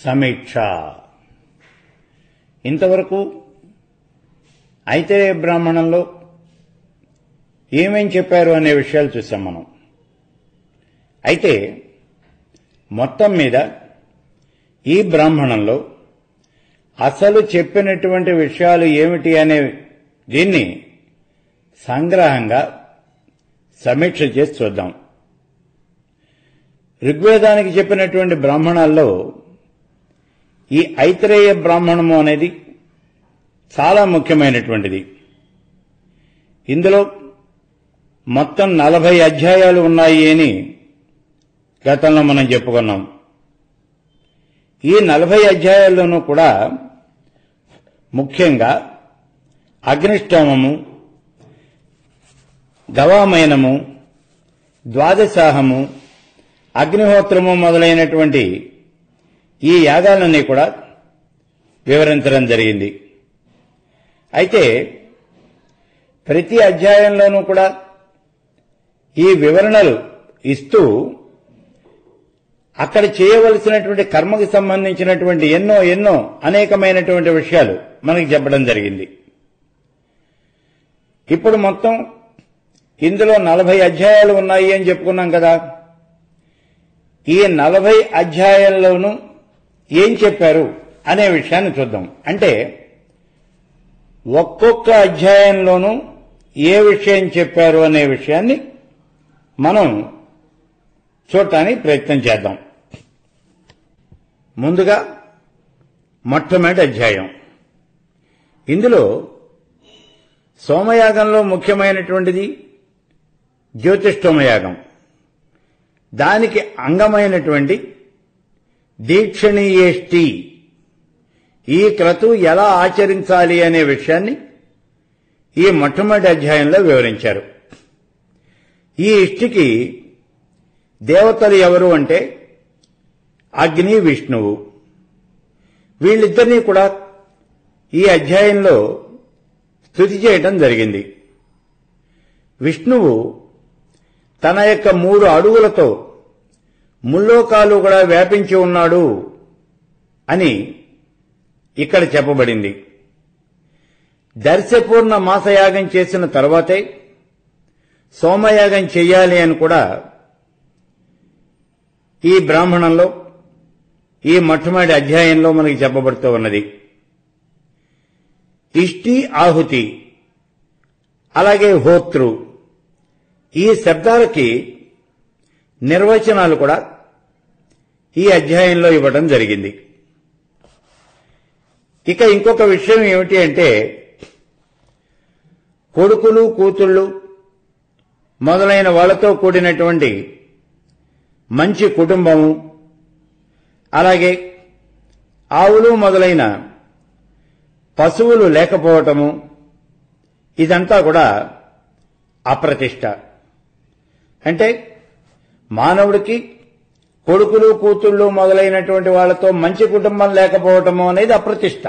సమీక్ష ఇంతవరకు అయితే బ్రాహ్మణంలో ఏమేం చెప్పారు అనే విషయాలు చూసాం మనం అయితే మొత్తం మీద ఈ బ్రాహ్మణంలో అసలు చెప్పినటువంటి విషయాలు ఏమిటి అనే దీన్ని సంగ్రహంగా సమీక్ష చేసి చూద్దాం ఋగ్వేదానికి చెప్పినటువంటి బ్రాహ్మణాల్లో ఈ ఐతరేయ బ్రాహ్మణము అనేది చాలా ముఖ్యమైనటువంటిది ఇందులో మొత్తం నలభై అధ్యాయాలు ఉన్నాయి అని గతంలో మనం చెప్పుకున్నాం ఈ నలభై అధ్యాయాల్లోనూ కూడా ముఖ్యంగా అగ్నిష్టోమము గవామయనము ద్వాదశాహము అగ్నిహోత్రము మొదలైనటువంటి ఈ యాగాలన్నీ కూడా వివరించడం జరిగింది అయితే ప్రతి అధ్యాయంలోనూ కూడా ఈ వివరణలు ఇస్తూ అక్కడ చేయవలసినటువంటి కర్మకి సంబంధించినటువంటి ఎన్నో ఎన్నో అనేకమైనటువంటి విషయాలు మనకి చెప్పడం జరిగింది ఇప్పుడు మొత్తం ఇందులో నలభై అధ్యాయాలు ఉన్నాయి అని చెప్పుకున్నాం కదా ఈ నలభై అధ్యాయాల్లోనూ ఏం చెప్పారు అనే విషయాన్ని చూద్దాం అంటే ఒక్కొక్క అధ్యాయంలోనూ ఏ విషయం చెప్పారు అనే విషయాన్ని మనం చూడటానికి ప్రయత్నం చేద్దాం ముందుగా మొట్టమొదటి అధ్యాయం ఇందులో సోమయాగంలో ముఖ్యమైనటువంటిది జ్యోతిష్టోమయాగం దానికి అంగమైనటువంటి దీక్షణీయేష్టి ఈ క్రతువు ఎలా ఆచరించాలి అనే విషయాన్ని ఈ మొట్టమొదటి అధ్యాయంలో వివరించారు ఈ ఇష్టికి దేవతలు ఎవరు అంటే అగ్ని విష్ణువు వీళ్ళిద్దరినీ కూడా ఈ అధ్యాయంలో స్థుతి చేయటం జరిగింది విష్ణువు తన యొక్క మూడు అడుగులతో ముల్లోకాలు కూడా వ్యాపించి ఉన్నాడు అని ఇక్కడ చెప్పబడింది దర్శపూర్ణ మాసయాగం చేసిన తర్వాతే సోమయాగం చెయ్యాలి అని కూడా ఈ బ్రాహ్మణంలో ఈ మొట్టమొదటి అధ్యాయంలో మనకి చెప్పబడుతూ ఉన్నది ఇష్టి ఆహుతి అలాగే హోత్రు ఈ శబ్దాలకి నిర్వచనాలు కూడా ఈ అధ్యాయంలో ఇవ్వడం జరిగింది ఇక ఇంకొక విషయం ఏమిటి అంటే కొడుకులు కూతుళ్ళు మొదలైన వాళ్ళతో కూడినటువంటి మంచి కుటుంబము అలాగే ఆవులు మొదలైన పశువులు లేకపోవటము ఇదంతా కూడా అప్రతిష్ట అంటే మానవుడికి కొడుకులు కూతుళ్ళు మొదలైనటువంటి వాళ్ళతో మంచి కుటుంబం లేకపోవటము అనేది అప్రతిష్ట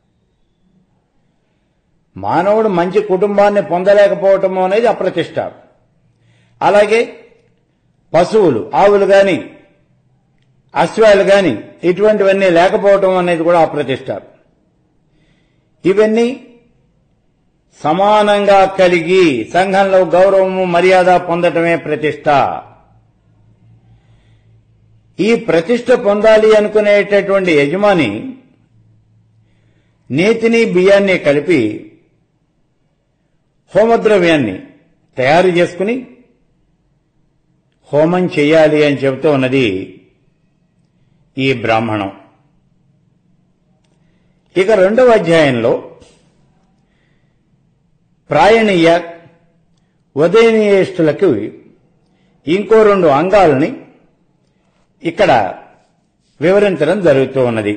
మానవుడు మంచి కుటుంబాన్ని పొందలేకపోవటము అనేది అప్రతిష్ట అలాగే పశువులు ఆవులు గాని అశ్వాలు గాని ఇటువంటివన్నీ లేకపోవటం అనేది కూడా అప్రతిష్ట ఇవన్నీ సమానంగా కలిగి సంఘంలో గౌరవము మర్యాద పొందటమే ప్రతిష్ట ఈ ప్రతిష్ట పొందాలి అనుకునేటటువంటి యజమాని నేతిని బియ్యాన్ని కలిపి హోమద్రవ్యాన్ని తయారు చేసుకుని హోమం చెయ్యాలి అని చెబుతూ ఉన్నది ఈ బ్రాహ్మణం ఇక రెండవ అధ్యాయంలో ప్రాయణీయ ఉదయనీయేష్టులకు ఇంకో రెండు అంగాలని ఇక్కడ వివరించడం జరుగుతూ ఉన్నది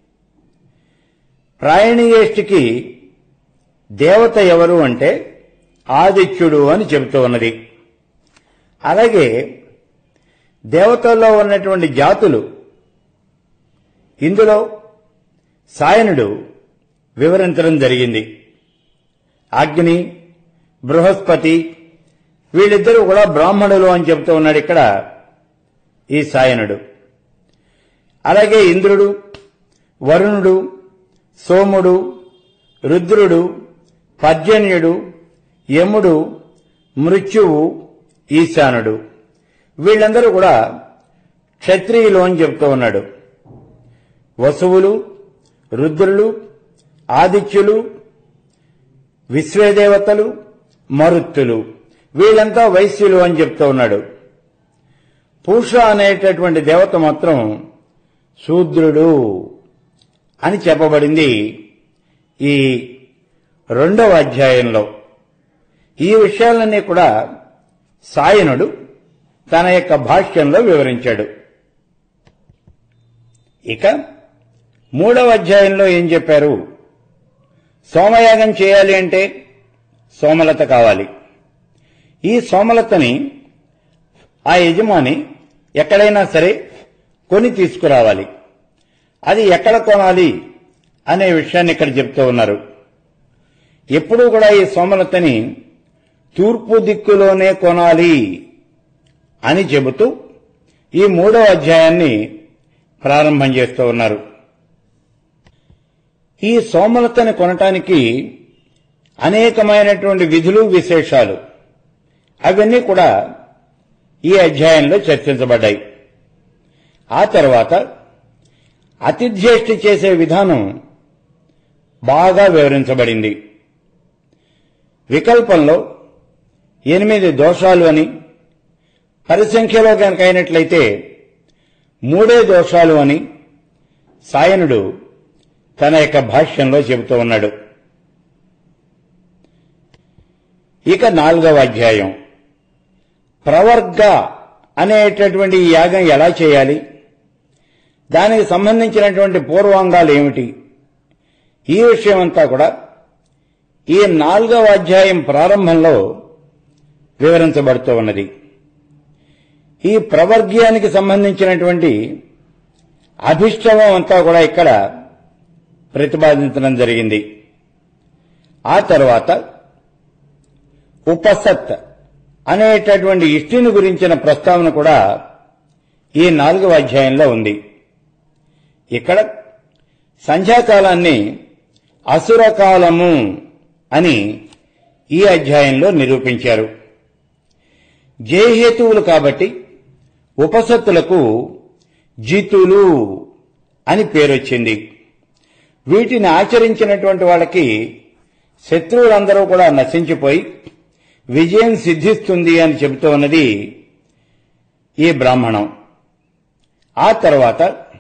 ప్రాయణీయేష్టికి దేవత ఎవరు అంటే ఆదిత్యుడు అని చెబుతూ ఉన్నది అలాగే దేవతల్లో ఉన్నటువంటి జాతులు ఇందులో సాయనుడు వివరించడం జరిగింది అగ్ని బృహస్పతి వీళ్ళిద్దరూ కూడా బ్రాహ్మణులు అని చెబుతూ ఉన్నాడు ఇక్కడ ఈ సాయనుడు అలాగే ఇంద్రుడు వరుణుడు సోముడు రుద్రుడు పర్జన్యుడు యముడు మృత్యువు ఈశానుడు వీళ్ళందరూ కూడా క్షత్రియులు అని చెప్తూ ఉన్నాడు వసువులు రుద్రులు ఆదిత్యులు విశ్వేదేవతలు మరుత్తులు వీళ్ళంతా వైశ్యులు అని చెప్తూ ఉన్నాడు పూష అనేటటువంటి దేవత మాత్రం శూద్రుడు అని చెప్పబడింది ఈ రెండవ అధ్యాయంలో ఈ విషయాలన్నీ కూడా సాయనుడు తన యొక్క భాష్యంలో వివరించాడు ఇక మూడవ అధ్యాయంలో ఏం చెప్పారు సోమయాగం చేయాలి అంటే సోమలత కావాలి ఈ సోమలతని ఆ యజమాని ఎక్కడైనా సరే కొని తీసుకురావాలి అది ఎక్కడ కొనాలి అనే విషయాన్ని ఇక్కడ చెప్తూ ఉన్నారు ఎప్పుడూ కూడా ఈ సోమలతని తూర్పు దిక్కులోనే కొనాలి అని చెబుతూ ఈ మూడో అధ్యాయాన్ని ప్రారంభం చేస్తూ ఉన్నారు ఈ సోమలతని కొనటానికి అనేకమైనటువంటి విధులు విశేషాలు అవన్నీ కూడా ఈ అధ్యాయంలో చర్చించబడ్డాయి ఆ తర్వాత అతిథ్యేష్టి చేసే విధానం బాగా వివరించబడింది వికల్పంలో ఎనిమిది దోషాలు అని పరిసంఖ్యలో కనుక అయినట్లయితే మూడే దోషాలు అని సాయనుడు తన యొక్క భాష్యంలో చెబుతూ ఉన్నాడు ఇక నాలుగవ అధ్యాయం ప్రవర్గ అనేటటువంటి ఈ యాగం ఎలా చేయాలి దానికి సంబంధించినటువంటి పూర్వాంగాలు ఏమిటి ఈ విషయం అంతా కూడా ఈ నాలుగవ అధ్యాయం ప్రారంభంలో వివరించబడుతూ ఉన్నది ఈ ప్రవర్గ్యానికి సంబంధించినటువంటి అభిష్టవం అంతా కూడా ఇక్కడ ప్రతిపాదించడం జరిగింది ఆ తర్వాత ఉపసత్ అనేటటువంటి ఇష్టిని గురించిన ప్రస్తావన కూడా ఈ నాలుగవ అధ్యాయంలో ఉంది ఇక్కడ సంధ్యాకాలాన్ని అసురకాలము అని ఈ అధ్యాయంలో నిరూపించారు జయహేతువులు కాబట్టి ఉపసత్తులకు జితులు అని పేరొచ్చింది వీటిని ఆచరించినటువంటి వాళ్ళకి శత్రువులందరూ కూడా నశించిపోయి విజయం సిద్ధిస్తుంది అని చెబుతూ ఉన్నది ఈ బ్రాహ్మణం ఆ తర్వాత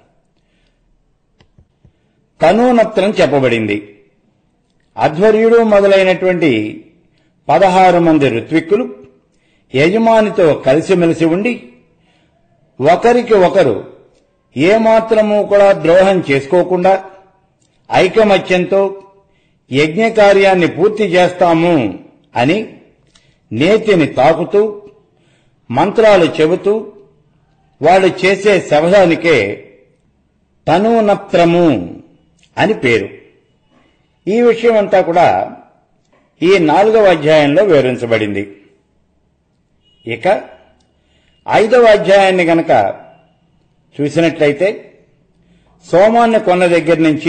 తనూనత్రం చెప్పబడింది అధ్వర్యుడు మొదలైనటువంటి పదహారు మంది ఋత్విక్కులు యజమానితో కలిసిమెలిసి ఉండి ఒకరికి ఒకరు ఏమాత్రము కూడా ద్రోహం చేసుకోకుండా ఐకమత్యంతో యజ్ఞ కార్యాన్ని పూర్తి చేస్తాము అని నేతిని తాకుతూ మంత్రాలు చెబుతూ వాళ్ళు చేసే శవదానికే తనూనత్రము అని పేరు ఈ విషయం అంతా కూడా ఈ నాలుగవ అధ్యాయంలో వివరించబడింది ఇక ఐదవ అధ్యాయాన్ని గనక చూసినట్లయితే సోమాన్ని కొన్న దగ్గర నుంచి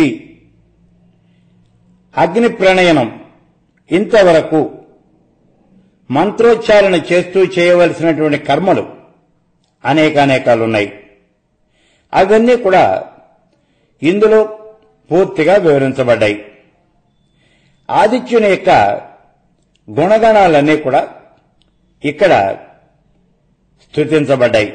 అగ్ని ప్రణయనం ఇంతవరకు మంత్రోచ్చారణ చేస్తూ చేయవలసినటువంటి కర్మలు అనేకానేకాలున్నాయి అవన్నీ కూడా ఇందులో పూర్తిగా వివరించబడ్డాయి ఆదిత్యుని యొక్క గుణగణాలన్నీ కూడా ఇక్కడ స్థుతించబడ్డాయి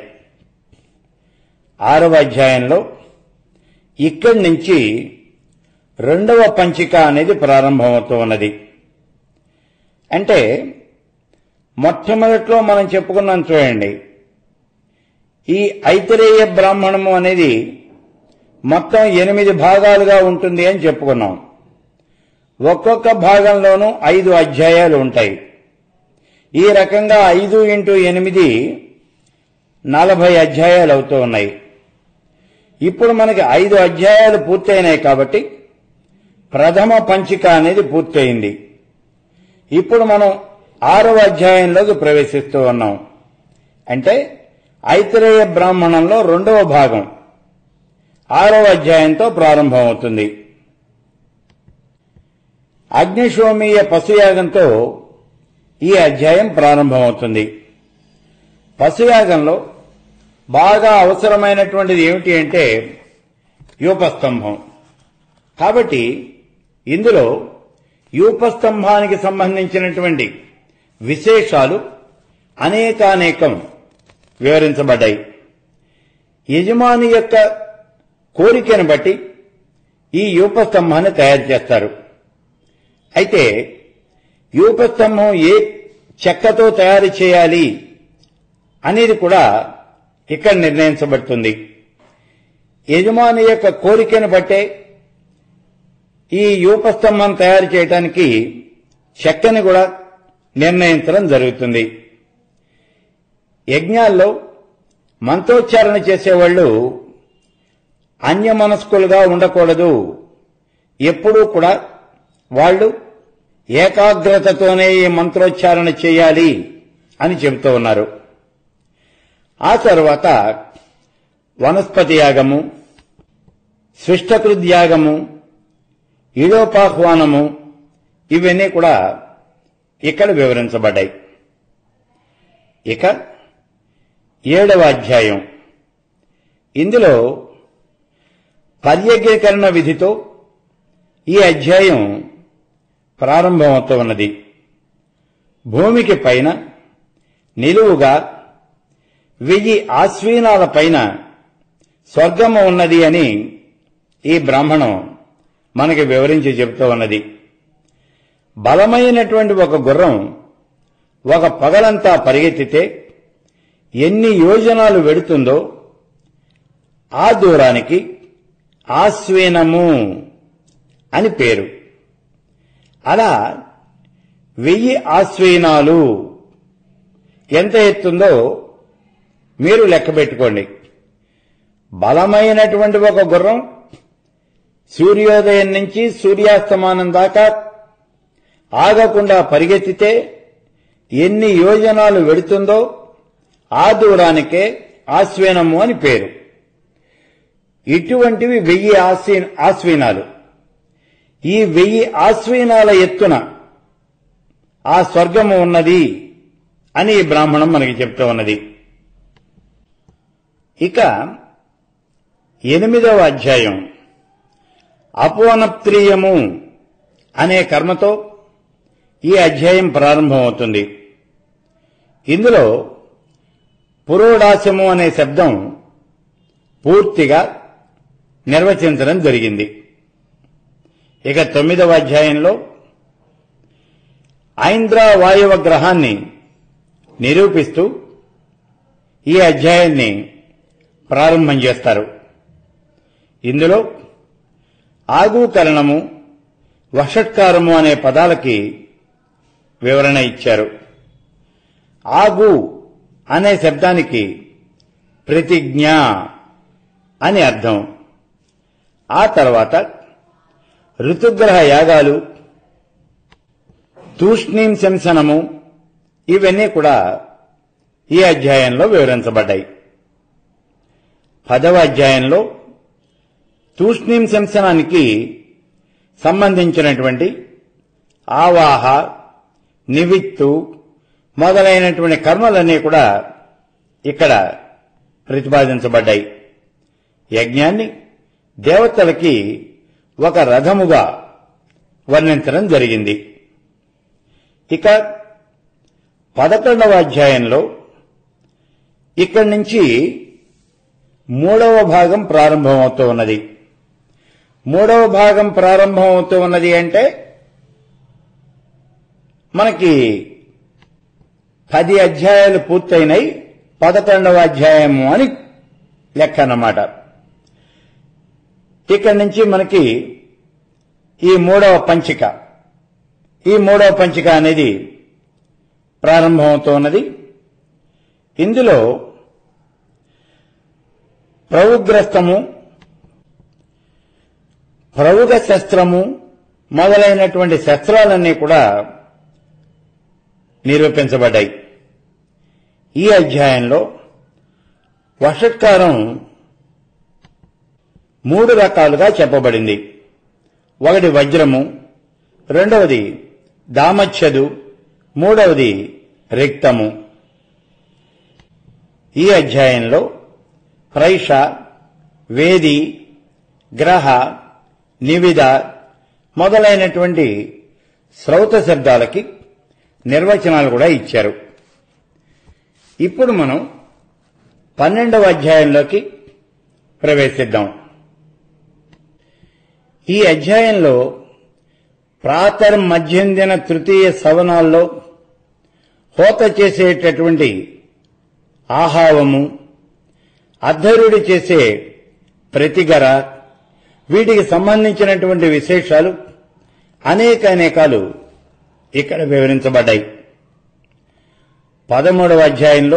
ఆరవ అధ్యాయంలో ఇక్కడి నుంచి రెండవ పంచిక అనేది ప్రారంభమవుతూ ఉన్నది అంటే మొట్టమొదట్లో మనం చెప్పుకున్నాం చూడండి ఈ ఐతరేయ బ్రాహ్మణము అనేది మొత్తం ఎనిమిది భాగాలుగా ఉంటుంది అని చెప్పుకున్నాం ఒక్కొక్క భాగంలోనూ ఐదు అధ్యాయాలు ఉంటాయి ఈ రకంగా ఐదు ఇంటూ ఎనిమిది నలభై అధ్యాయాలు అవుతూ ఉన్నాయి ఇప్పుడు మనకి ఐదు అధ్యాయాలు పూర్తయినాయి కాబట్టి ప్రథమ పంచిక అనేది పూర్తయింది ఇప్పుడు మనం ఆరవ అధ్యాయంలోకి ప్రవేశిస్తూ ఉన్నాం అంటే ఐతరేయ బ్రాహ్మణంలో రెండవ భాగం ఆరో అధ్యాయంతో ప్రారంభమవుతుంది అగ్నిశోమీయ పశుయాగంతో ఈ అధ్యాయం ప్రారంభమవుతుంది పశుయాగంలో బాగా అవసరమైనటువంటిది ఏమిటి అంటే యూపస్తంభం కాబట్టి ఇందులో యూపస్తంభానికి సంబంధించినటువంటి విశేషాలు అనేకానేకం వివరించబడ్డాయి యజమాని యొక్క కోరికను బట్టి ఈ యూపస్తంభాన్ని తయారు చేస్తారు అయితే యూపస్తంభం ఏ చెక్కతో తయారు చేయాలి అనేది కూడా ఇక్కడ నిర్ణయించబడుతుంది యజమాని యొక్క కోరికను బట్టే ఈ యూపస్తంభం తయారు చేయడానికి చెక్కని కూడా నిర్ణయించడం జరుగుతుంది యజ్ఞాల్లో మంత్రోచ్చారణ చేసేవాళ్ళు అన్యమనస్కులుగా ఉండకూడదు ఎప్పుడూ కూడా వాళ్ళు ఏకాగ్రతతోనే ఈ మంత్రోచ్చారణ చేయాలి అని చెబుతూ ఉన్నారు ఆ తర్వాత వనస్పతి యాగము స్విష్టకృద్యాగము ఈడోపాహ్వానము ఇవన్నీ కూడా ఇక్కడ వివరించబడ్డాయి ఇక ఏడవ అధ్యాయం ఇందులో పర్యగ్రీకరణ విధితో ఈ అధ్యాయం ప్రారంభమవుతూ ఉన్నది భూమికి పైన నిలువుగా వెయ్యి ఆశ్వీనాల పైన స్వర్గము ఉన్నది అని ఈ బ్రాహ్మణం మనకి వివరించి చెబుతూ ఉన్నది బలమైనటువంటి ఒక గుర్రం ఒక పగలంతా పరిగెత్తితే ఎన్ని యోజనాలు వెడుతుందో ఆ దూరానికి ఆశ్వీనము అని పేరు అలా వెయ్యి ఆశ్వీనాలు ఎంత ఎత్తుందో మీరు లెక్క పెట్టుకోండి బలమైనటువంటి ఒక గుర్రం సూర్యోదయం నుంచి సూర్యాస్తమానం దాకా ఆగకుండా పరిగెత్తితే ఎన్ని యోజనాలు వెడుతుందో ఆ దూరానికే ఆశ్వీనము అని పేరు ఇటువంటివి వెయ్యి ఆశ్వీ ఆశ్వీనాలు ఈ వెయ్యి ఆశ్వీనాల ఎత్తున ఆ స్వర్గము ఉన్నది అని ఈ బ్రాహ్మణం మనకి చెప్తూ ఉన్నది ఇక ఎనిమిదవ అధ్యాయం అపోనప్త్రియము అనే కర్మతో ఈ అధ్యాయం ప్రారంభమవుతుంది ఇందులో పురోడాశము అనే శబ్దం పూర్తిగా నిర్వచించడం జరిగింది ఇక తొమ్మిదవ అధ్యాయంలో ఐంద్ర వాయువ గ్రహాన్ని నిరూపిస్తూ ఈ అధ్యాయాన్ని ప్రారంభం చేస్తారు ఇందులో ఆగూకరణము వషట్కారము అనే పదాలకి వివరణ ఇచ్చారు ఆగు అనే శబ్దానికి ప్రతిజ్ఞ అని అర్థం ఆ తర్వాత ఋతుగ్రహ యాగాలు తూష్ణీం శంసనము ఇవన్నీ కూడా ఈ అధ్యాయంలో వివరించబడ్డాయి పదవ అధ్యాయంలో తూష్ణీం శంసనానికి సంబంధించినటువంటి ఆవాహ నివిత్తు మొదలైనటువంటి కర్మలన్నీ కూడా ఇక్కడ ప్రతిపాదించబడ్డాయి యజ్ఞాన్ని దేవతలకి ఒక రథముగా వర్ణించడం జరిగింది ఇక పదకొండవ అధ్యాయంలో ఇక్కడి నుంచి మూడవ భాగం ప్రారంభమవుతూ ఉన్నది మూడవ భాగం ప్రారంభమవుతూ ఉన్నది అంటే మనకి పది అధ్యాయాలు పూర్తయినాయి పదకొండవ అధ్యాయము అని లెక్క అన్నమాట ఇక్కడి నుంచి మనకి ఈ మూడవ పంచిక ఈ మూడవ పంచిక అనేది ప్రారంభమవుతూ ఉన్నది ఇందులో ప్రవుగ్రస్తము ప్రవుగ శస్త్రము మొదలైనటువంటి శస్త్రాలన్నీ కూడా నిరూపించబడ్డాయి ఈ అధ్యాయంలో వషట్కారం మూడు రకాలుగా చెప్పబడింది ఒకటి వజ్రము రెండవది దామచ్చదు మూడవది రిక్తము ఈ అధ్యాయంలో ప్రైష వేది గ్రహ నివిద మొదలైనటువంటి శ్రౌత శబ్దాలకి నిర్వచనాలు కూడా ఇచ్చారు ఇప్పుడు మనం పన్నెండవ అధ్యాయంలోకి ప్రవేశిద్దాం ఈ అధ్యాయంలో ప్రాతర్ మధ్యందిన తృతీయ సవనాల్లో హోత చేసేటటువంటి ఆహావము అర్ధరుడి చేసే ప్రతిగర వీటికి సంబంధించినటువంటి విశేషాలు అనేక అనేకాలు ఇక్కడ వివరించబడ్డాయి పదమూడవ అధ్యాయంలో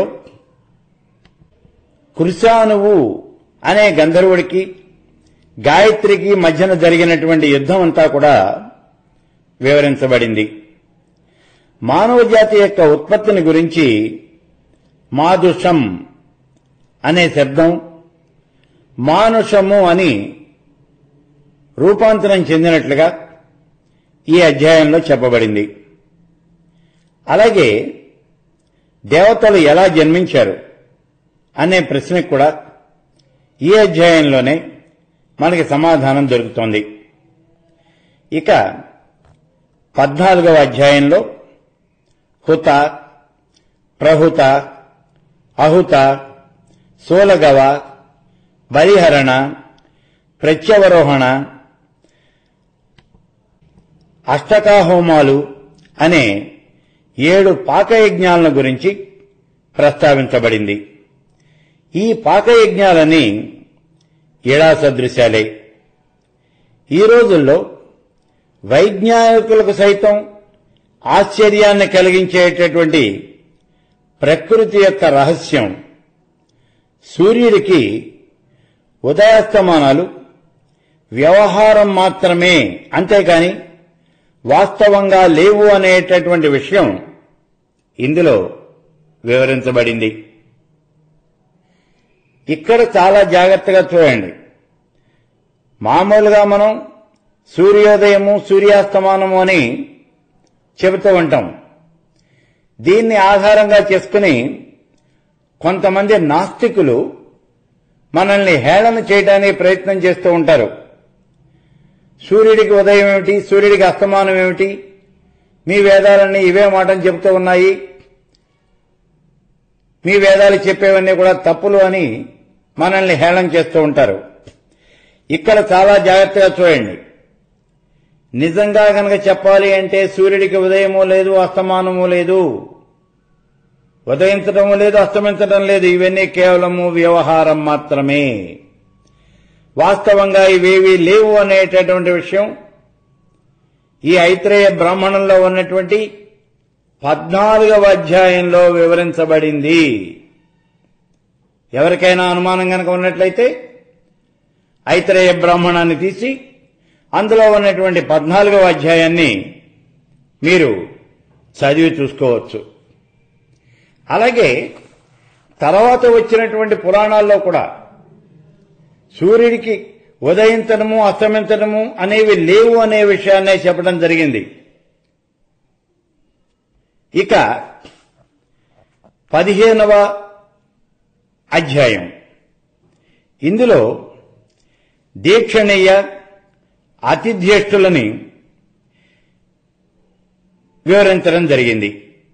కృషానువు అనే గంధర్వుడికి గాయత్రికి మధ్యన జరిగినటువంటి యుద్ధం అంతా కూడా వివరించబడింది మానవ జాతి యొక్క ఉత్పత్తిని గురించి మాదుషం అనే శబ్దం మానుషము అని రూపాంతరం చెందినట్లుగా ఈ అధ్యాయంలో చెప్పబడింది అలాగే దేవతలు ఎలా జన్మించారు అనే ప్రశ్నకు కూడా ఈ అధ్యాయంలోనే మనకి సమాధానం దొరుకుతోంది ఇక పద్నాలుగవ అధ్యాయంలో హుత ప్రహుత అహుత సోలగవ బలిహరణ ప్రత్యవరోహణ అష్టకాహోమాలు అనే ఏడు పాకయజ్ఞాలను గురించి ప్రస్తావించబడింది ఈ పాకయజ్ఞాలని ఇడా సదృశాలే ఈ రోజుల్లో వైజ్ఞానికులకు సైతం ఆశ్చర్యాన్ని కలిగించేటటువంటి ప్రకృతి యొక్క రహస్యం సూర్యుడికి ఉదయాస్తమానాలు వ్యవహారం మాత్రమే అంతేకాని వాస్తవంగా లేవు అనేటటువంటి విషయం ఇందులో వివరించబడింది ఇక్కడ చాలా జాగ్రత్తగా చూడండి మామూలుగా మనం సూర్యోదయము సూర్యాస్తమానము అని చెబుతూ ఉంటాం దీన్ని ఆధారంగా చేసుకుని కొంతమంది నాస్తికులు మనల్ని హేళన చేయడానికి ప్రయత్నం చేస్తూ ఉంటారు సూర్యుడికి ఉదయం ఏమిటి సూర్యుడికి అస్తమానం ఏమిటి మీ వేదాలన్నీ ఇవే మాటలు చెబుతూ ఉన్నాయి మీ వేదాలు చెప్పేవన్నీ కూడా తప్పులు అని మనల్ని హేళన చేస్తూ ఉంటారు ఇక్కడ చాలా జాగ్రత్తగా చూడండి నిజంగా గనక చెప్పాలి అంటే సూర్యుడికి ఉదయము లేదు అస్తమానము లేదు ఉదయించడం లేదు అస్తమించడం లేదు ఇవన్నీ కేవలము వ్యవహారం మాత్రమే వాస్తవంగా ఇవేవి లేవు అనేటటువంటి విషయం ఈ ఐత్రేయ బ్రాహ్మణంలో ఉన్నటువంటి పద్నాలుగవ అధ్యాయంలో వివరించబడింది ఎవరికైనా అనుమానం కనుక ఉన్నట్లయితే ఐత్రేయ బ్రాహ్మణాన్ని తీసి అందులో ఉన్నటువంటి పద్నాలుగవ అధ్యాయాన్ని మీరు చదివి చూసుకోవచ్చు అలాగే తర్వాత వచ్చినటువంటి పురాణాల్లో కూడా సూర్యుడికి ఉదయించడము అస్తమించడము అనేవి లేవు అనే విషయాన్నే చెప్పడం జరిగింది ఇక పదిహేనవ అధ్యాయం ఇందులో దీక్షణీయ అతిథ్యేష్టులని వివరించడం జరిగింది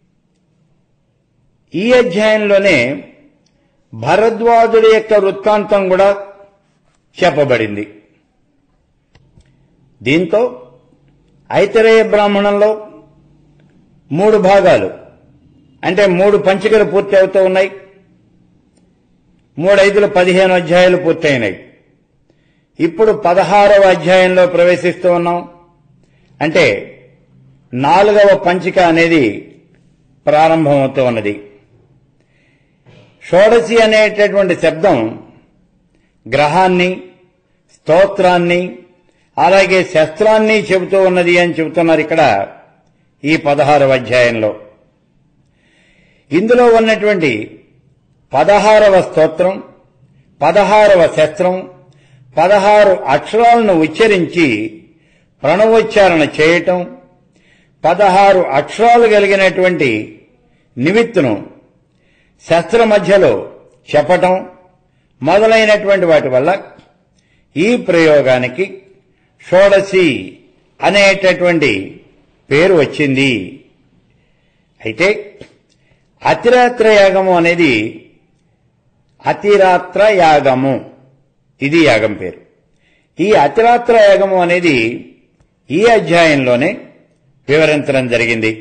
ఈ అధ్యాయంలోనే భరద్వాజుడి యొక్క వృత్తాంతం కూడా చెప్పబడింది దీంతో ఐతరేయ బ్రాహ్మణంలో మూడు భాగాలు అంటే మూడు పంచికలు పూర్తి అవుతూ ఉన్నాయి మూడు ఐదులు పదిహేను అధ్యాయాలు పూర్తయినాయి ఇప్పుడు పదహారవ అధ్యాయంలో ప్రవేశిస్తూ ఉన్నాం అంటే నాలుగవ పంచిక అనేది ప్రారంభమవుతూ ఉన్నది షోడశి అనేటటువంటి శబ్దం గ్రహాన్ని స్తోత్రాన్ని అలాగే శస్త్రాన్ని చెబుతూ ఉన్నది అని చెబుతున్నారు ఇక్కడ ఈ పదహారవ అధ్యాయంలో ఇందులో ఉన్నటువంటి పదహారవ స్తోత్రం పదహారవ శస్త్రం పదహారు అక్షరాలను ఉచ్చరించి ప్రణవోచ్చారణ చేయటం పదహారు అక్షరాలు కలిగినటువంటి నిమిత్తును శస్త్ర మధ్యలో చెప్పటం మొదలైనటువంటి వాటి వల్ల ఈ ప్రయోగానికి షోడశి అనేటటువంటి పేరు వచ్చింది అయితే అతిరాత్ర యాగము అనేది అతిరాత్ర యాగము ఇది యాగం పేరు ఈ అతిరాత్ర యాగము అనేది ఈ అధ్యాయంలోనే వివరించడం జరిగింది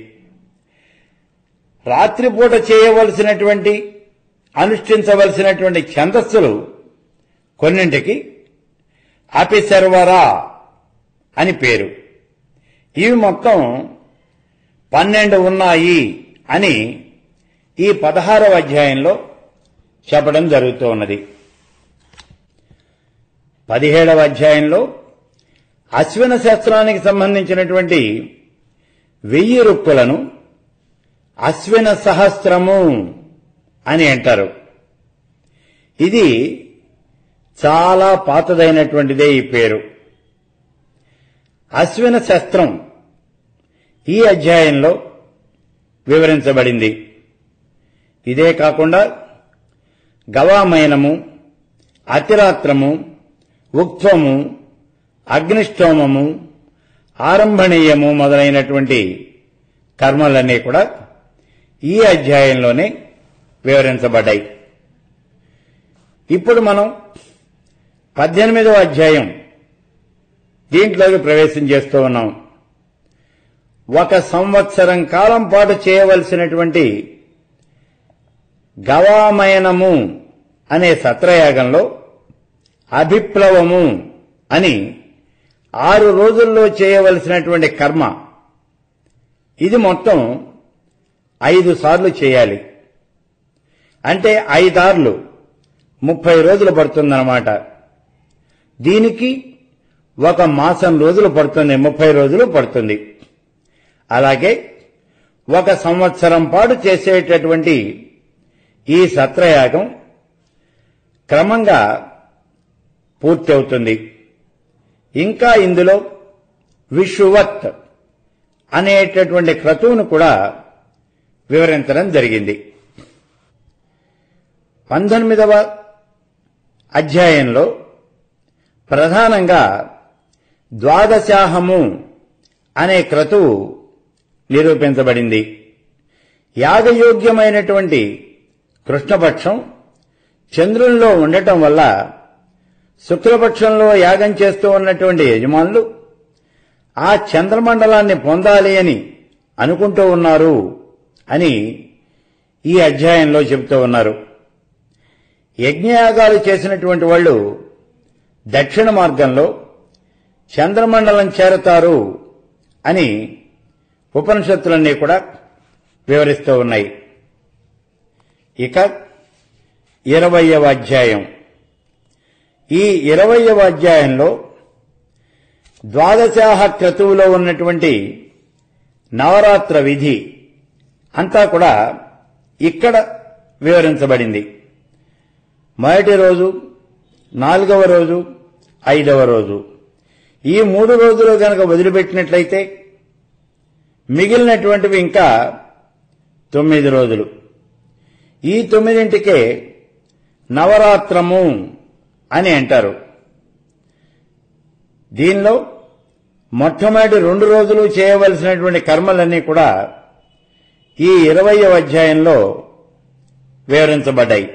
రాత్రిపూట చేయవలసినటువంటి అనుష్ఠించవలసినటువంటి ఛందస్సులు కొన్నింటికి అపిసర్వరా అని పేరు ఇవి మొత్తం పన్నెండు ఉన్నాయి అని ఈ పదహారవ అధ్యాయంలో చెప్పడం జరుగుతూ ఉన్నది పదిహేడవ అధ్యాయంలో అశ్విన శాస్త్రానికి సంబంధించినటువంటి వెయ్యి రుక్కులను అశ్విన సహస్రము అని అంటారు ఇది చాలా పాతదైనటువంటిదే ఈ పేరు అశ్విన శస్త్రం ఈ అధ్యాయంలో వివరించబడింది ఇదే కాకుండా గవామయనము అతిరాత్రము ఉక్త్వము అగ్నిష్టోమము ఆరంభణీయము మొదలైనటువంటి కర్మలన్నీ కూడా ఈ అధ్యాయంలోనే వివరించబడ్డాయి ఇప్పుడు మనం పద్దెనిమిదవ అధ్యాయం దీంట్లోకి ప్రవేశం చేస్తూ ఉన్నాం ఒక సంవత్సరం కాలం పాటు చేయవలసినటువంటి గవామయనము అనే సత్రయాగంలో అభిప్లవము అని ఆరు రోజుల్లో చేయవలసినటువంటి కర్మ ఇది మొత్తం ఐదు సార్లు చేయాలి అంటే ఐదార్లు ముప్పై రోజులు పడుతుందన్నమాట దీనికి ఒక మాసం రోజులు పడుతుంది ముప్పై రోజులు పడుతుంది అలాగే ఒక సంవత్సరం పాటు చేసేటటువంటి ఈ సత్రయాగం క్రమంగా పూర్తి అవుతుంది ఇంకా ఇందులో విషువత్ అనేటటువంటి క్రతువును కూడా వివరించడం జరిగింది పంతొమ్మిదవ అధ్యాయంలో ప్రధానంగా ద్వాదశాహము అనే క్రతువు నిరూపించబడింది యాగయోగ్యమైనటువంటి కృష్ణపక్షం చంద్రుల్లో ఉండటం వల్ల శుక్లపక్షంలో యాగం చేస్తూ ఉన్నటువంటి యజమానులు ఆ చంద్రమండలాన్ని పొందాలి అని అనుకుంటూ ఉన్నారు అని ఈ అధ్యాయంలో చెబుతూ ఉన్నారు యజ్ఞయాగాలు చేసినటువంటి వాళ్ళు దక్షిణ మార్గంలో చంద్రమండలం చేరతారు అని ఉపనిషత్తులన్నీ కూడా వివరిస్తూ ఉన్నాయి ఇక ఇరవయవ అధ్యాయం ఈ ఇరవయవ అధ్యాయంలో ద్వాదశాహ క్రతువులో ఉన్నటువంటి నవరాత్ర విధి అంతా కూడా ఇక్కడ వివరించబడింది మొదటి రోజు నాలుగవ రోజు ఐదవ రోజు ఈ మూడు రోజులు గనక వదిలిపెట్టినట్లయితే మిగిలినటువంటివి ఇంకా తొమ్మిది రోజులు ఈ తొమ్మిదింటికే నవరాత్రము అని అంటారు దీనిలో మొట్టమొదటి రెండు రోజులు చేయవలసినటువంటి కర్మలన్నీ కూడా ఈ ఇరవయవ అధ్యాయంలో వివరించబడ్డాయి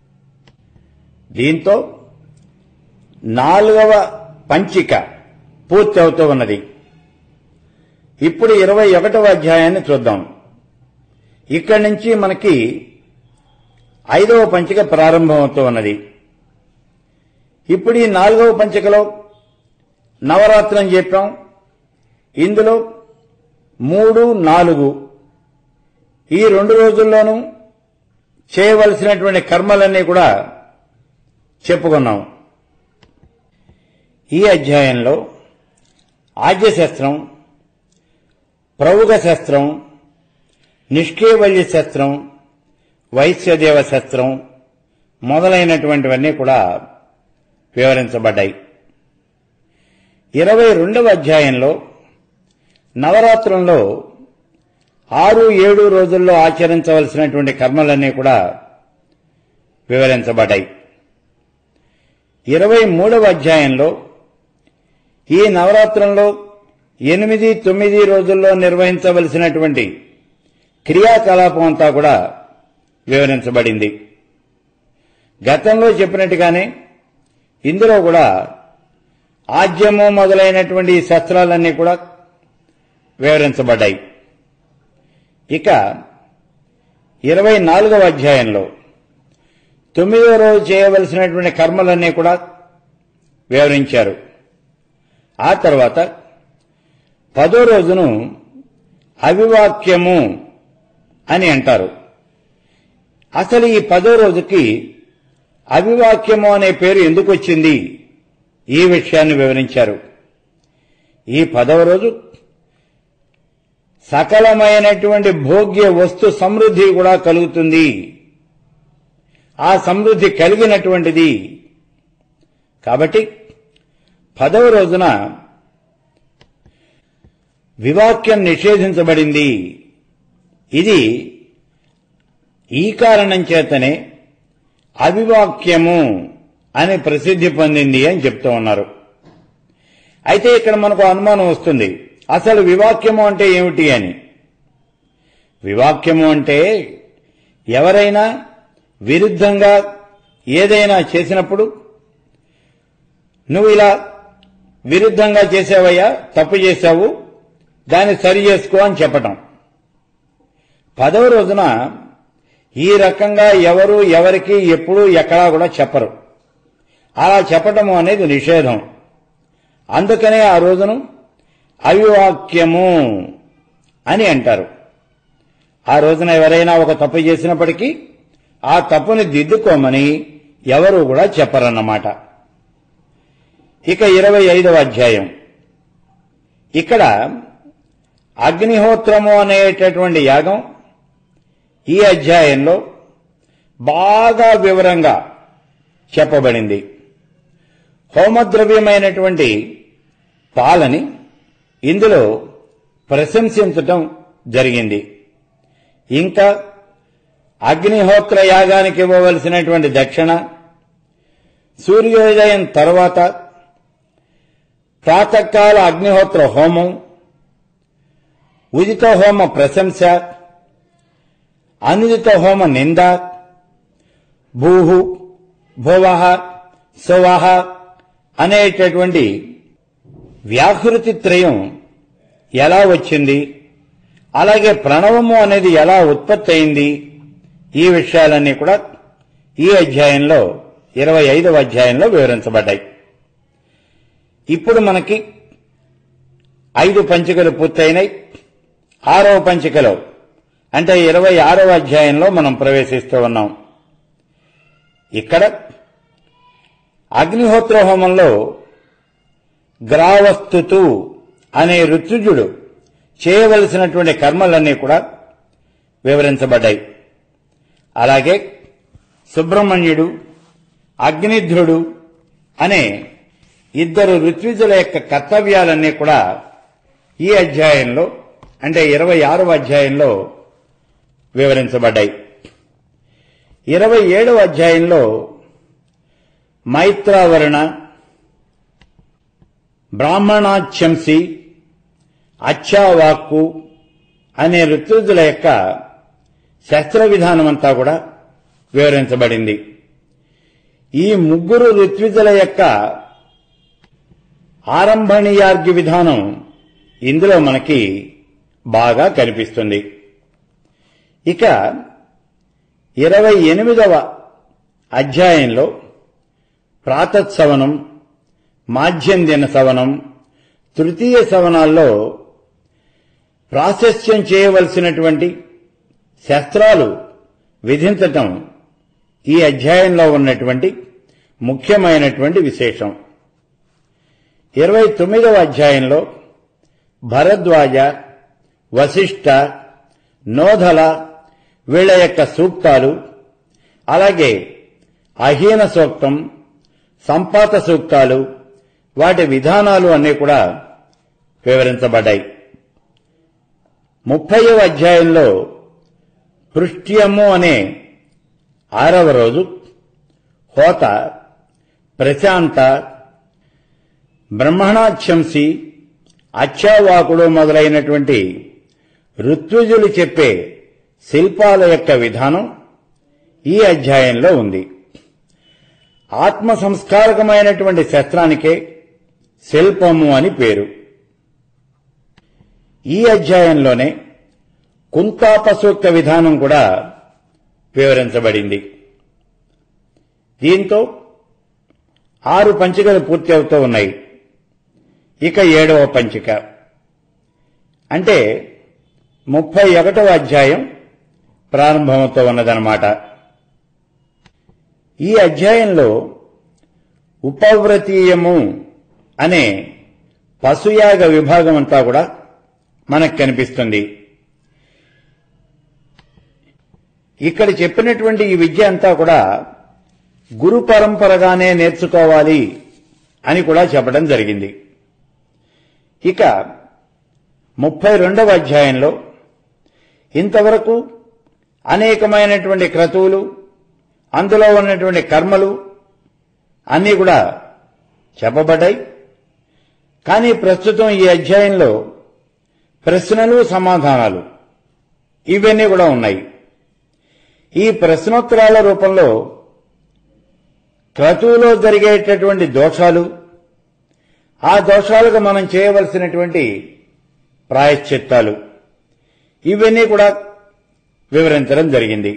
దీంతో నాలుగవ పంచిక పూర్తి అవుతూ ఉన్నది ఇప్పుడు ఇరవై ఒకటవ అధ్యాయాన్ని చూద్దాం ఇక్కడి నుంచి మనకి ఐదవ పంచిక ప్రారంభమవుతూ ఉన్నది ఇప్పుడు ఈ నాలుగవ పంచికలో నవరాత్రం చెప్పాం ఇందులో మూడు నాలుగు ఈ రెండు రోజుల్లోనూ చేయవలసినటువంటి కర్మలన్నీ కూడా చెప్పుకున్నాం ఈ అధ్యాయంలో ఆద్యశస్త్రం ప్రవుగ శస్త్రం నిష్కేవల్య శస్త్రం వైశ్యదేవ శస్త్రం మొదలైనటువంటివన్నీ కూడా వివరించబడ్డాయి ఇరవై రెండవ అధ్యాయంలో నవరాత్రంలో ఆరు ఏడు రోజుల్లో ఆచరించవలసినటువంటి కర్మలన్నీ కూడా వివరించబడ్డాయి ఇరవై మూడవ అధ్యాయంలో ఈ నవరాత్రంలో ఎనిమిది తొమ్మిది రోజుల్లో నిర్వహించవలసినటువంటి క్రియాకలాపం అంతా కూడా వివరించబడింది గతంలో చెప్పినట్టుగానే ఇందులో కూడా ఆద్యము మొదలైనటువంటి ఈ శస్త్రాలన్నీ కూడా వివరించబడ్డాయి ఇక ఇరవై నాలుగవ అధ్యాయంలో తొమ్మిదో రోజు చేయవలసినటువంటి కర్మలన్నీ కూడా వివరించారు ఆ తర్వాత పదో రోజును అవివాక్యము అని అంటారు అసలు ఈ పదో రోజుకి అవివాక్యము అనే పేరు ఎందుకు వచ్చింది ఈ విషయాన్ని వివరించారు ఈ పదవ రోజు సకలమైనటువంటి భోగ్య వస్తు సమృద్ధి కూడా కలుగుతుంది ఆ సమృద్ధి కలిగినటువంటిది కాబట్టి పదవ రోజున వివాక్యం నిషేధించబడింది ఇది ఈ కారణం చేతనే అవివాక్యము అని ప్రసిద్ధి పొందింది అని చెప్తూ ఉన్నారు అయితే ఇక్కడ మనకు అనుమానం వస్తుంది అసలు వివాక్యము అంటే ఏమిటి అని వివాక్యము అంటే ఎవరైనా విరుద్ధంగా ఏదైనా చేసినప్పుడు నువ్వు ఇలా విరుద్ధంగా చేసావయ్యా తప్పు చేశావు దాన్ని సరి చేసుకో అని చెప్పటం పదవ రోజున ఈ రకంగా ఎవరు ఎవరికి ఎప్పుడు ఎక్కడా కూడా చెప్పరు అలా చెప్పటము అనేది నిషేధం అందుకనే ఆ రోజును అవివాక్యము అని అంటారు ఆ రోజున ఎవరైనా ఒక తప్పు చేసినప్పటికీ ఆ తప్పుని దిద్దుకోమని ఎవరు కూడా చెప్పరన్నమాట ఇక ఇరవై ఐదవ అధ్యాయం ఇక్కడ అగ్నిహోత్రము అనేటటువంటి యాగం ఈ అధ్యాయంలో బాగా వివరంగా చెప్పబడింది హోమద్రవ్యమైనటువంటి పాలని ఇందులో ప్రశంసించటం జరిగింది ఇంకా అగ్నిహోత్ర యాగానికి ఇవ్వవలసినటువంటి దక్షిణ సూర్యోదయం తర్వాత ప్రాతకాల అగ్నిహోత్ర హోమం ఉదిత హోమ ప్రశంస అనుదిత హోమ నింద భూహు భువహ సువహ అనేటటువంటి వ్యాహృతి త్రయం ఎలా వచ్చింది అలాగే ప్రణవము అనేది ఎలా ఉత్పత్తి అయింది ఈ విషయాలన్నీ కూడా ఈ అధ్యాయంలో ఇరవై ఐదవ అధ్యాయంలో వివరించబడ్డాయి ఇప్పుడు మనకి ఐదు పంచికలు పూర్తయినాయి ఆరవ పంచికలో అంటే ఇరవై ఆరవ అధ్యాయంలో మనం ప్రవేశిస్తూ ఉన్నాం ఇక్కడ అగ్నిహోత్ర హోమంలో గ్రావస్తుతు అనే ఋతుజుడు చేయవలసినటువంటి కర్మలన్నీ కూడా వివరించబడ్డాయి అలాగే సుబ్రహ్మణ్యుడు అగ్నిధ్రుడు అనే ఇద్దరు ఋత్విజుల యొక్క కర్తవ్యాలన్నీ కూడా ఈ అధ్యాయంలో అంటే ఇరవై ఆరవ అధ్యాయంలో వివరించబడ్డాయి ఇరవై ఏడవ అధ్యాయంలో మైత్రావరణ బ్రాహ్మణాచ్యంసి అచ్చావాక్కు అనే ఋతుజుల యొక్క శస్త్ర విధానమంతా కూడా వివరించబడింది ఈ ముగ్గురు ఋత్విజుల యొక్క ఆరంభణీయార్ఘ్య విధానం ఇందులో మనకి బాగా కనిపిస్తుంది ఇక ఇరవై ఎనిమిదవ అధ్యాయంలో ప్రాతత్సవనం మాధ్యం దిన సవనం తృతీయ సవనాల్లో ప్రాశస్త్యం చేయవలసినటువంటి శస్త్రాలు విధించటం ఈ అధ్యాయంలో ఉన్నటువంటి ముఖ్యమైనటువంటి విశేషం ఇరవై తొమ్మిదవ అధ్యాయంలో భరద్వాజ వశిష్ఠ నోధల వీళ్ల యొక్క సూక్తాలు అలాగే అహీన సూక్తం సంపాత సూక్తాలు వాటి విధానాలు అన్నీ కూడా వివరించబడ్డాయి ముప్పయో అధ్యాయంలో పృష్ట్యము అనే ఆరవ రోజు హోత ప్రశాంత బ్రహ్మణాక్షంసి అచ్చావాకుడు మొదలైనటువంటి ఋత్విజులు చెప్పే శిల్పాల యొక్క విధానం ఈ అధ్యాయంలో ఉంది ఆత్మ సంస్కారకమైనటువంటి శస్త్రానికే శిల్పము అని పేరు ఈ అధ్యాయంలోనే కుంతాపసూక్త విధానం కూడా వివరించబడింది దీంతో ఆరు పంచికలు పూర్తి అవుతూ ఉన్నాయి ఇక ఏడవ పంచిక అంటే ముప్పై ఒకటవ అధ్యాయం ప్రారంభమవుతూ ఉన్నదన్నమాట ఈ అధ్యాయంలో ఉపవ్రతీయము అనే పశుయాగ విభాగం అంతా కూడా మనకు కనిపిస్తుంది ఇక్కడ చెప్పినటువంటి ఈ విద్య అంతా కూడా గురు పరంపరగానే నేర్చుకోవాలి అని కూడా చెప్పడం జరిగింది ఇక ముప్పై రెండవ అధ్యాయంలో ఇంతవరకు అనేకమైనటువంటి క్రతువులు అందులో ఉన్నటువంటి కర్మలు అన్నీ కూడా చెప్పబడ్డాయి కానీ ప్రస్తుతం ఈ అధ్యాయంలో ప్రశ్నలు సమాధానాలు ఇవన్నీ కూడా ఉన్నాయి ఈ ప్రశ్నోత్తరాల రూపంలో క్రతువులో జరిగేటటువంటి దోషాలు ఆ దోషాలకు మనం చేయవలసినటువంటి ప్రాయశ్చిత్తాలు ఇవన్నీ కూడా వివరించడం జరిగింది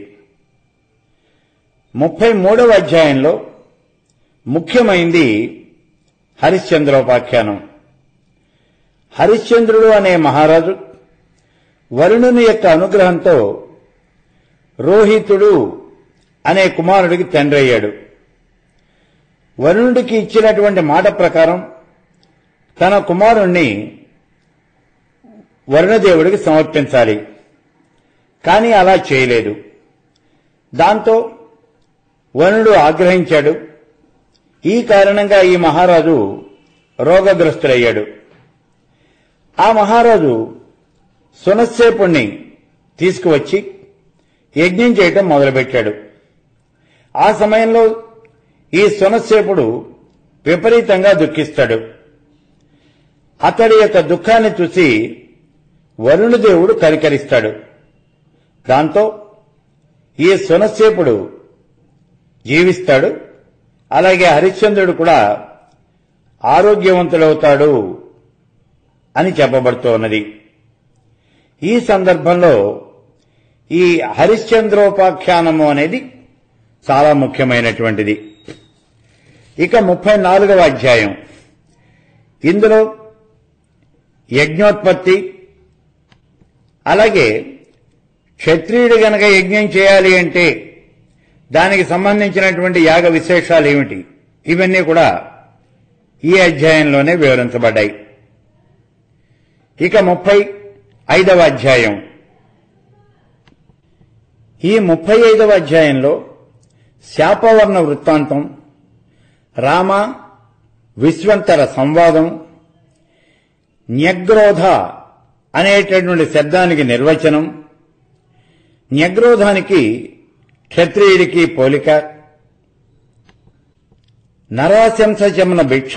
ముప్పై మూడవ అధ్యాయంలో ముఖ్యమైంది హరిశ్చంద్రోపాఖ్యానం హరిశ్చంద్రుడు అనే మహారాజు వరుణుని యొక్క అనుగ్రహంతో రోహితుడు అనే కుమారుడికి తండ్రి అయ్యాడు వరుణుడికి ఇచ్చినటువంటి మాట ప్రకారం తన కుమారుణ్ణి వరుణదేవుడికి సమర్పించాలి కానీ అలా చేయలేదు దాంతో వరుణుడు ఆగ్రహించాడు ఈ కారణంగా ఈ మహారాజు రోగగ్రస్తుడయ్యాడు ఆ మహారాజు సునశ్చేపుణ్ణి తీసుకువచ్చి యజ్ఞం చేయటం మొదలుపెట్టాడు ఆ సమయంలో ఈ సునశ్చేపుడు విపరీతంగా దుఃఖిస్తాడు అతడి యొక్క దుఃఖాన్ని చూసి వరుణుదేవుడు కనికరిస్తాడు దాంతో ఈ సునశ్చేపుడు జీవిస్తాడు అలాగే హరిశ్చంద్రుడు కూడా ఆరోగ్యవంతుడవుతాడు అని చెప్పబడుతూ ఉన్నది ఈ సందర్భంలో ఈ హరిశ్చంద్రోపాఖ్యానము అనేది చాలా ముఖ్యమైనటువంటిది ఇక ముప్పై నాలుగవ అధ్యాయం ఇందులో యజ్ఞోత్పత్తి అలాగే క్షత్రియుడు గనక యజ్ఞం చేయాలి అంటే దానికి సంబంధించినటువంటి యాగ విశేషాలు ఏమిటి ఇవన్నీ కూడా ఈ అధ్యాయంలోనే వివరించబడ్డాయి ఇక ముప్పై ఐదవ అధ్యాయం ఈ ముప్పై ఐదవ అధ్యాయంలో శాపవర్ణ వృత్తాంతం రామ విశ్వంతర సంవాదం న్యగ్రోధ అనేటటువంటి శబ్దానికి నిర్వచనం న్యగ్రోధానికి క్షత్రియుడికి పోలిక నరాశంసచమన భిక్ష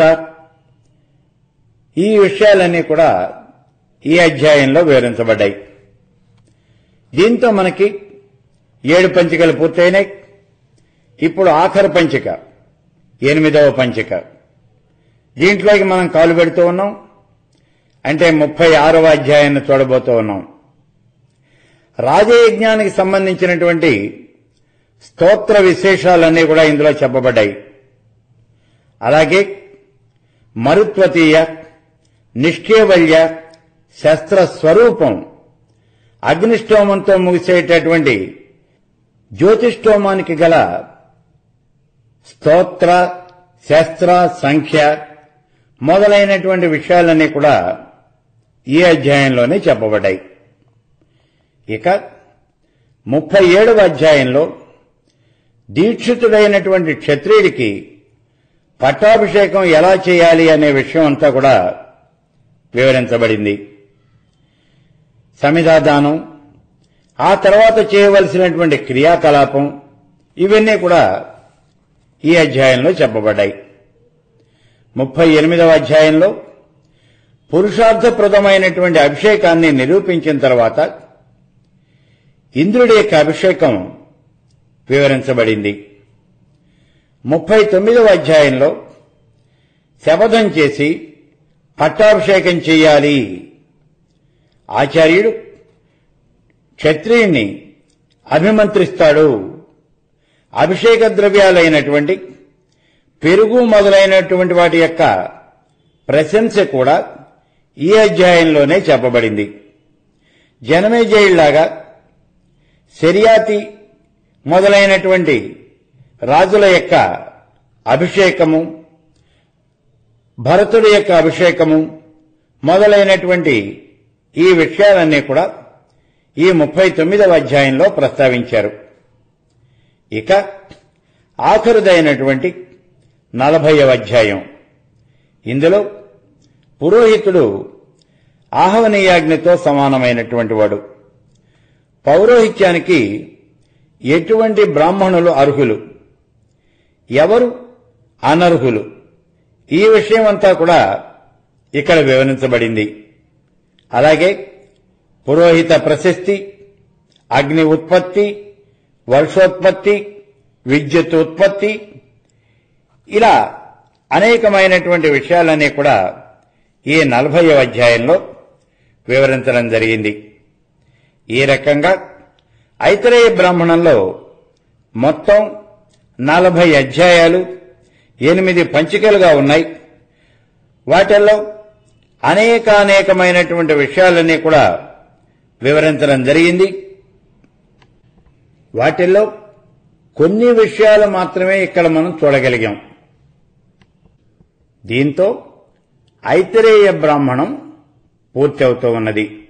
ఈ విషయాలన్నీ కూడా ఈ అధ్యాయంలో వివరించబడ్డాయి దీంతో మనకి ఏడు పంచికలు పూర్తయినాయి ఇప్పుడు ఆఖరి పంచిక ఎనిమిదవ పంచిక దీంట్లోకి మనం కాలు పెడుతూ ఉన్నాం అంటే ముప్పై ఆరవ అధ్యాయాన్ని చూడబోతూ ఉన్నాం రాజయజ్ఞానికి సంబంధించినటువంటి స్తోత్ర విశేషాలన్నీ కూడా ఇందులో చెప్పబడ్డాయి అలాగే మరుత్వతీయ నిష్కేవల్య శస్త్ర స్వరూపం అగ్నిష్టోమంతో ముగిసేటటువంటి జ్యోతిష్టోమానికి గల స్తోత్ర శస్త్ర సంఖ్య మొదలైనటువంటి విషయాలన్నీ కూడా ఈ అధ్యాయంలోనే చెప్పబడ్డాయి ఇక ముప్పై ఏడవ అధ్యాయంలో దీక్షితుడైనటువంటి క్షత్రియుడికి పట్టాభిషేకం ఎలా చేయాలి అనే విషయం అంతా కూడా వివరించబడింది సమిధాదానం ఆ తర్వాత చేయవలసినటువంటి క్రియాకలాపం ఇవన్నీ కూడా ఈ అధ్యాయంలో చెప్పబడ్డాయి ముప్పై ఎనిమిదవ అధ్యాయంలో పురుషార్థప్రదమైనటువంటి అభిషేకాన్ని నిరూపించిన తర్వాత ఇంద్రుడి యొక్క అభిషేకం వివరించబడింది ముప్పై తొమ్మిదవ అధ్యాయంలో శపథం చేసి పట్టాభిషేకం చేయాలి ఆచార్యుడు క్షత్రియుణ్ణి అభిమంత్రిస్తాడు అభిషేక ద్రవ్యాలైనటువంటి పెరుగు మొదలైనటువంటి వాటి యొక్క ప్రశంస కూడా ఈ అధ్యాయంలోనే చెప్పబడింది జనమేజయుళ్లాగా శర్యాతి మొదలైనటువంటి రాజుల యొక్క అభిషేకము భరతుడి యొక్క అభిషేకము మొదలైనటువంటి ఈ విషయాలన్నీ కూడా ఈ ముప్పై తొమ్మిదవ అధ్యాయంలో ప్రస్తావించారు ఇక ఆఖరుదైనటువంటి నలభైవ అధ్యాయం ఇందులో పురోహితుడు ఆహవనీయాజ్ఞతో సమానమైనటువంటి వాడు పౌరోహిత్యానికి ఎటువంటి బ్రాహ్మణులు అర్హులు ఎవరు అనర్హులు ఈ విషయం అంతా కూడా ఇక్కడ వివరించబడింది అలాగే పురోహిత ప్రశస్తి అగ్ని ఉత్పత్తి వర్షోత్పత్తి విద్యుత్ ఉత్పత్తి ఇలా అనేకమైనటువంటి విషయాలన్నీ కూడా ఈ నలభై అధ్యాయంలో వివరించడం జరిగింది ఈ రకంగా ఐతరేయ బ్రాహ్మణంలో మొత్తం నలభై అధ్యాయాలు ఎనిమిది పంచికలుగా ఉన్నాయి వాటిల్లో అనేకానేకమైనటువంటి విషయాలన్నీ కూడా వివరించడం జరిగింది వాటిల్లో కొన్ని విషయాలు మాత్రమే ఇక్కడ మనం చూడగలిగాం దీంతో ఐతరేయ బ్రాహ్మణం పూర్తి అవుతూ ఉన్నది